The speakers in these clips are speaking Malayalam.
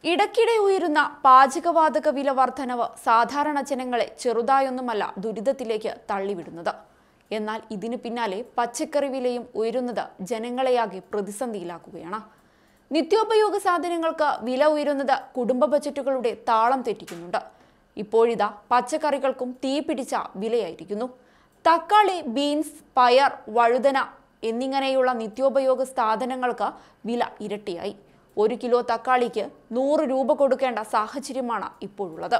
ഇടയ്ക്കിടെ ഉയരുന്ന പാചകവാതക വില വർധനവ് സാധാരണ ജനങ്ങളെ ചെറുതായൊന്നുമല്ല ദുരിതത്തിലേക്ക് തള്ളിവിടുന്നത് എന്നാൽ ഇതിനു പിന്നാലെ പച്ചക്കറി വിലയും ഉയരുന്നത് ജനങ്ങളെയാകെ പ്രതിസന്ധിയിലാക്കുകയാണ് നിത്യോപയോഗ സാധനങ്ങൾക്ക് വില ഉയരുന്നത് കുടുംബ ബജറ്റുകളുടെ താളം തെറ്റിക്കുന്നുണ്ട് ഇപ്പോഴിതാ പച്ചക്കറികൾക്കും തീ പിടിച്ച വിലയായിരിക്കുന്നു തക്കാളി ബീൻസ് പയർ വഴുതന എന്നിങ്ങനെയുള്ള നിത്യോപയോഗ സാധനങ്ങൾക്ക് വില ഇരട്ടിയായി ഒരു കിലോ തക്കാളിക്ക് നൂറ് രൂപ കൊടുക്കേണ്ട സാഹചര്യമാണ് ഇപ്പോഴുള്ളത്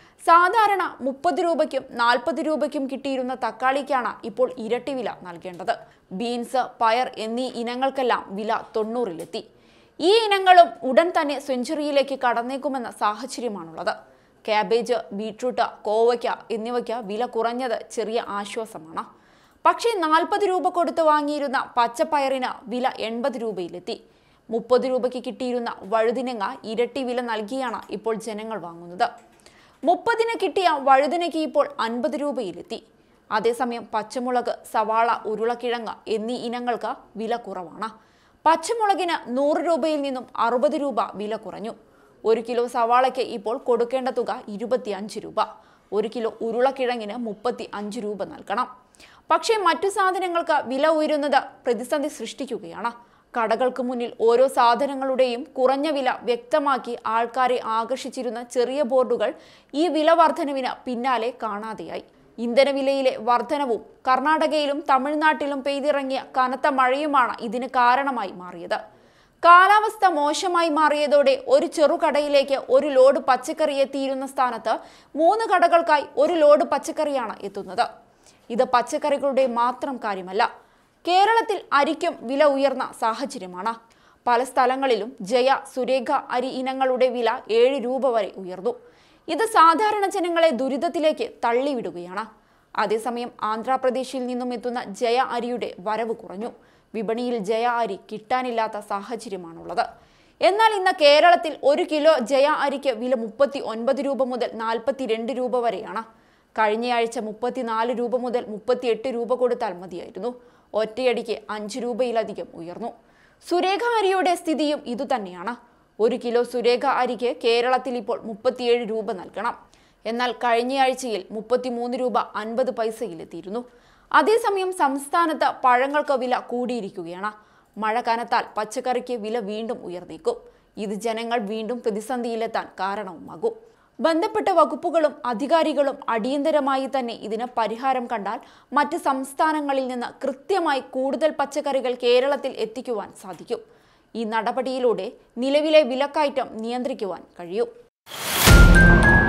സാധാരണ മുപ്പത് രൂപയ്ക്കും നാൽപ്പത് രൂപയ്ക്കും കിട്ടിയിരുന്ന തക്കാളിക്കാണ് ഇപ്പോൾ ഇരട്ടി വില നൽകേണ്ടത് ബീൻസ് പയർ എന്നീ ഇനങ്ങൾക്കെല്ലാം വില തൊണ്ണൂറിലെത്തി ഈ ഇനങ്ങളും ഉടൻ തന്നെ സെഞ്ചുറിയിലേക്ക് കടന്നേക്കുമെന്ന സാഹചര്യമാണുള്ളത് കാബേജ് ബീട്രൂട്ട് കോവയ്ക്ക എന്നിവയ്ക്ക് വില കുറഞ്ഞത് ചെറിയ ആശ്വാസമാണ് പക്ഷേ നാൽപ്പത് രൂപ കൊടുത്ത് വാങ്ങിയിരുന്ന പച്ചപ്പയറിന് വില എൺപത് രൂപയിലെത്തി മുപ്പത് രൂപയ്ക്ക് കിട്ടിയിരുന്ന വഴുതിനങ്ങ ഇരട്ടി വില നൽകിയാണ് ഇപ്പോൾ ജനങ്ങൾ വാങ്ങുന്നത് മുപ്പതിന് കിട്ടിയ വഴുതിനയ്ക്ക് ഇപ്പോൾ അൻപത് രൂപയിലെത്തി അതേസമയം പച്ചമുളക് സവാള ഉരുളക്കിഴങ്ങ് എന്നീ ഇനങ്ങൾക്ക് വില കുറവാണ് പച്ചമുളകിന് നൂറ് രൂപയിൽ നിന്നും അറുപത് രൂപ വില കുറഞ്ഞു ഒരു കിലോ സവാളയ്ക്ക് ഇപ്പോൾ കൊടുക്കേണ്ട തുക ഇരുപത്തി അഞ്ച് രൂപ ഒരു കിലോ ഉരുളക്കിഴങ്ങിന് മുപ്പത്തി അഞ്ച് രൂപ നൽകണം പക്ഷേ മറ്റു സാധനങ്ങൾക്ക് വില ഉയരുന്നത് പ്രതിസന്ധി സൃഷ്ടിക്കുകയാണ് കടകൾക്ക് മുന്നിൽ ഓരോ സാധനങ്ങളുടെയും കുറഞ്ഞ വില വ്യക്തമാക്കി ആൾക്കാരെ ആകർഷിച്ചിരുന്ന ചെറിയ ബോർഡുകൾ ഈ വില വർധനവിന് പിന്നാലെ കാണാതെയായി ഇന്ധനവിലയിലെ വർധനവും കർണാടകയിലും തമിഴ്നാട്ടിലും പെയ്തിറങ്ങിയ കനത്ത മഴയുമാണ് ഇതിന് കാരണമായി മാറിയത് കാലാവസ്ഥ മോശമായി മാറിയതോടെ ഒരു ചെറുകടയിലേക്ക് ഒരു ലോഡ് പച്ചക്കറി എത്തിയിരുന്ന സ്ഥാനത്ത് മൂന്ന് കടകൾക്കായി ഒരു ലോഡ് പച്ചക്കറിയാണ് എത്തുന്നത് ഇത് പച്ചക്കറികളുടെ മാത്രം കാര്യമല്ല കേരളത്തിൽ അരിക്കും വില ഉയർന്ന സാഹചര്യമാണ് പല സ്ഥലങ്ങളിലും ജയ സുരേഖ അരി ഇനങ്ങളുടെ വില ഏഴ് രൂപ വരെ ഉയർന്നു ഇത് സാധാരണ ജനങ്ങളെ ദുരിതത്തിലേക്ക് തള്ളിവിടുകയാണ് അതേസമയം ആന്ധ്രാപ്രദേശിൽ നിന്നും എത്തുന്ന ജയ അരിയുടെ വരവ് കുറഞ്ഞു വിപണിയിൽ ജയ അരി കിട്ടാനില്ലാത്ത സാഹചര്യമാണുള്ളത് എന്നാൽ ഇന്ന് കേരളത്തിൽ ഒരു കിലോ ജയ അരിക്ക് വില മുപ്പത്തി ഒൻപത് രൂപ മുതൽ നാൽപ്പത്തിരണ്ട് രൂപ വരെയാണ് കഴിഞ്ഞയാഴ്ച മുപ്പത്തിനാല് രൂപ മുതൽ മുപ്പത്തിയെട്ട് രൂപ കൊടുത്താൽ മതിയായിരുന്നു ഒറ്റയടിക്ക് അഞ്ച് രൂപയിലധികം ഉയർന്നു സുരേഖ അരിയുടെ സ്ഥിതിയും ഇതുതന്നെയാണ് ഒരു കിലോ സുരേഖ അരിക്ക് കേരളത്തിൽ ഇപ്പോൾ മുപ്പത്തിയേഴ് രൂപ നൽകണം എന്നാൽ കഴിഞ്ഞയാഴ്ചയിൽ മുപ്പത്തിമൂന്ന് രൂപ അൻപത് പൈസയിലെത്തിയിരുന്നു അതേസമയം സംസ്ഥാനത്ത് പഴങ്ങൾക്ക് വില കൂടിയിരിക്കുകയാണ് മഴ കനത്താൽ പച്ചക്കറിക്ക് വില വീണ്ടും ഉയർന്നേക്കും ഇത് ജനങ്ങൾ വീണ്ടും പ്രതിസന്ധിയിലെത്താൻ കാരണവുമാകും ബന്ധപ്പെട്ട വകുപ്പുകളും അധികാരികളും അടിയന്തരമായി തന്നെ ഇതിന് പരിഹാരം കണ്ടാൽ മറ്റ് സംസ്ഥാനങ്ങളിൽ നിന്ന് കൃത്യമായി കൂടുതൽ പച്ചക്കറികൾ കേരളത്തിൽ എത്തിക്കുവാൻ സാധിക്കും ഈ നടപടിയിലൂടെ നിലവിലെ വിലക്കയറ്റം നിയന്ത്രിക്കുവാൻ കഴിയും